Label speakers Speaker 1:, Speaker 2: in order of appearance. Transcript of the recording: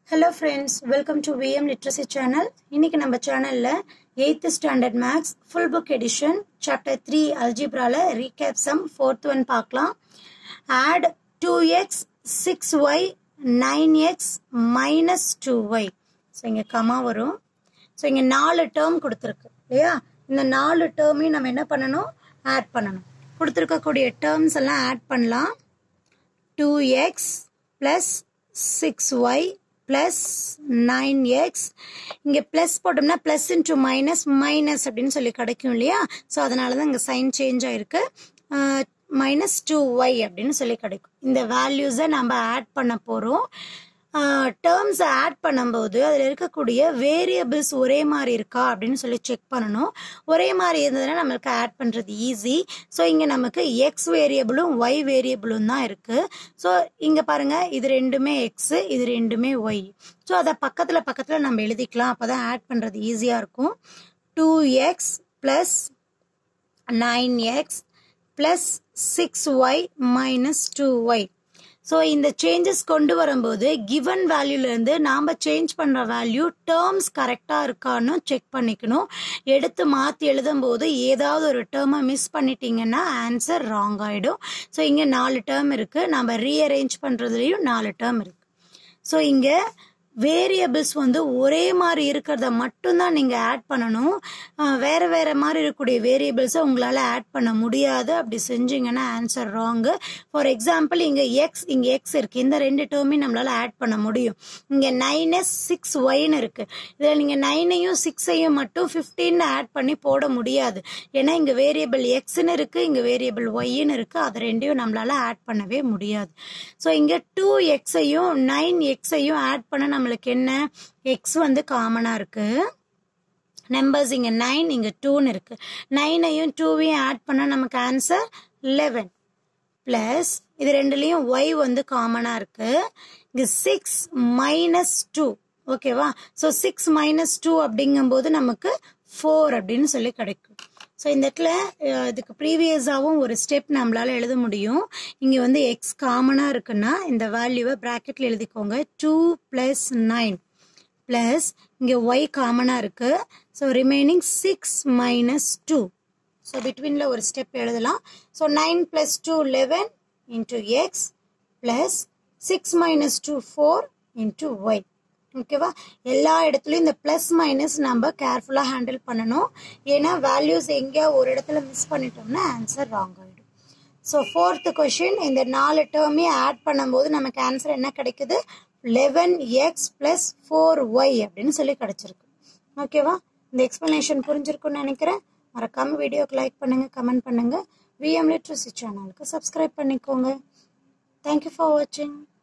Speaker 1: hello friends welcome to VM literacy channel இன்னைக்கு நம்ம சேனலில் eighth standard maths full book edition chapter three அல்ஜிப்ரால recap sum fourth one பார்க்கலாம் add two x six y nine x minus two y so இங்கே comma வரும் so இங்கே நாலு term கொடுத்துருக்கு இல்லையா இந்த நாலு டேர்மையும் நம்ம என்ன பண்ணணும் ஆட் பண்ணணும் கொடுத்துருக்கக்கூடிய டேர்ம்ஸ் எல்லாம் ஆட் பண்ணலாம் two x plus six y plus nine x இங்கே ப்ளஸ் போட்டோம்னா ப்ளஸ் இன்ட்டு மைனஸ் மைனஸ் அப்படின்னு சொல்லி கிடைக்கும் இல்லையா ஸோ அதனால தான் இங்கே சைன் சேஞ்ச் ஆயிருக்கு மைனஸ் டூ ஒய் அப்படின்னு சொல்லி கிடைக்கும் இந்த வேல்யூஸை நம்ம ஆட் பண்ண போகிறோம் டேர்ம்ஸை ஆட் பண்ணும்போது அதில் இருக்கக்கூடிய வேரியபிள்ஸ் ஒரே மாதிரி இருக்கா அப்படின்னு சொல்லி செக் பண்ணணும் ஒரே மாதிரி இருந்ததுன்னா நம்மளுக்கு ஆட் பண்ணுறது ஈஸி ஸோ இங்கே நமக்கு எக்ஸ் வேரியபிளும் ஒய் வேரியபிளும் தான் இருக்குது ஸோ இங்கே பாருங்கள் இது ரெண்டுமே எக்ஸு இது ரெண்டுமே ஒய் ஸோ அதை பக்கத்தில் பக்கத்தில் நம்ம எழுதிக்கலாம் அப்போ தான் ஆட் பண்ணுறது ஈஸியாக இருக்கும் two x plus nine x plus six y minus two y so இந்த சேஞ்சஸ் கொண்டு வரும்போது கிவன் வேல்யூலேருந்து நாம் சேஞ்ச் பண்ணுற வேல்யூ டேர்ம்ஸ் கரெக்டாக இருக்கான்னு செக் பண்ணிக்கணும் எடுத்து மாற்றி எழுதும்போது ஏதாவது ஒரு டேர்மை மிஸ் பண்ணிட்டீங்கன்னா ஆன்சர் ராங் ஆகிடும் ஸோ இங்கே நாலு டேர்ம் இருக்குது நம்ம ரீஅரேஞ்ச் பண்ணுறதுலேயும் நாலு டேர்ம் இருக்குது ஸோ இங்கே வேரியபிள்ஸ் வந்து ஒரே மாதிரி இருக்கிறத மட்டும்தான் நீங்கள் ஆட் பண்ணணும் வேறு வேறு மாதிரி இருக்கக்கூடிய வேரியபிள்ஸை உங்களால் ஆட் பண்ண முடியாது அப்படி செஞ்சீங்கன்னா ஆன்சர் ராங்கு ஃபார் எக்ஸாம்பிள் இங்கே எக்ஸ் இங்கே எக்ஸ் இருக்குது இந்த ரெண்டு டேர்மையும் நம்மளால் ஆட் பண்ண முடியும் இங்கே நைன் எஸ் சிக்ஸ் ஒய்னு இருக்குது இதில் நீங்கள் நைனையும் சிக்ஸையும் மட்டும் ஃபிஃப்டீன் ஆட் பண்ணி போட முடியாது ஏன்னா இங்கே வேரியபிள் எக்ஸ்னு இருக்குது இங்கே வேரியபிள் ஒய்ன்னு இருக்குது அது ரெண்டையும் நம்மளால் ஆட் பண்ணவே முடியாது ஸோ இங்கே டூ எக்ஸையும் நைன் எக்ஸையும் ஆட் பண்ண நம்மளுக்கு என்ன எக்ஸ் வந்து காமனாக இருக்குது நம்பர்ஸ் இங்கே நைன் இங்கே டூன்னு இருக்குது நைனையும் டூவையும் ஆட் பண்ணால் நமக்கு ஆன்சர் லெவன் ப்ளஸ் இது ரெண்டுலேயும் ஒய் வந்து காமனாக இருக்குது இங்கே சிக்ஸ் மைனஸ் டூ ஓகேவா ஸோ சிக்ஸ் மைனஸ் டூ அப்படிங்கும்போது நமக்கு ஃபோர் அப்படின்னு சொல்லி கிடைக்கும் ஸோ இந்த இடத்துல இதுக்கு ப்ரீவியஸாகவும் ஒரு ஸ்டெப் நம்மளால் எழுத முடியும் இங்கே வந்து எக்ஸ் காமனாக இருக்குன்னா இந்த வேல்யூவை ப்ராக்கெட்டில் எழுதிக்கோங்க டூ ப்ளஸ் நைன் ப்ளஸ் இங்கே ஒய் காமனாக இருக்குது so remaining six minus two so பிட்வீனில் ஒரு ஸ்டெப் எழுதலாம் so nine plus two eleven into x plus six minus two four into y ஓகேவா எல்லா இடத்துலையும் இந்த ப்ளஸ் மைனஸ் நம்ம கேர்ஃபுல்லாக ஹேண்டில் பண்ணணும் ஏன்னா வேல்யூஸ் எங்கேயா ஒரு இடத்துல மிஸ் பண்ணிட்டோம்னா ஆன்சர் ராங் ஆகிடும் ஸோ ஃபோர்த்து கொஷின் இந்த நாலு டேர்மையும் ஆட் பண்ணும்போது நமக்கு ஆன்சர் என்ன கிடைக்குது eleven x plus four y அப்படின்னு சொல்லி கிடச்சிருக்கு ஓகேவா இந்த எக்ஸ்ப்ளனேஷன் புரிஞ்சிருக்குன்னு நினைக்கிறேன் மறக்காமல் வீடியோக்கு லைக் பண்ணுங்கள் கமெண்ட் பண்ணுங்கள் விஎம் லிட்ரஸி சேனலுக்கு சப்ஸ்கிரைப் பண்ணிக்கோங்க தேங்க்யூ ஃபார் வாட்சிங்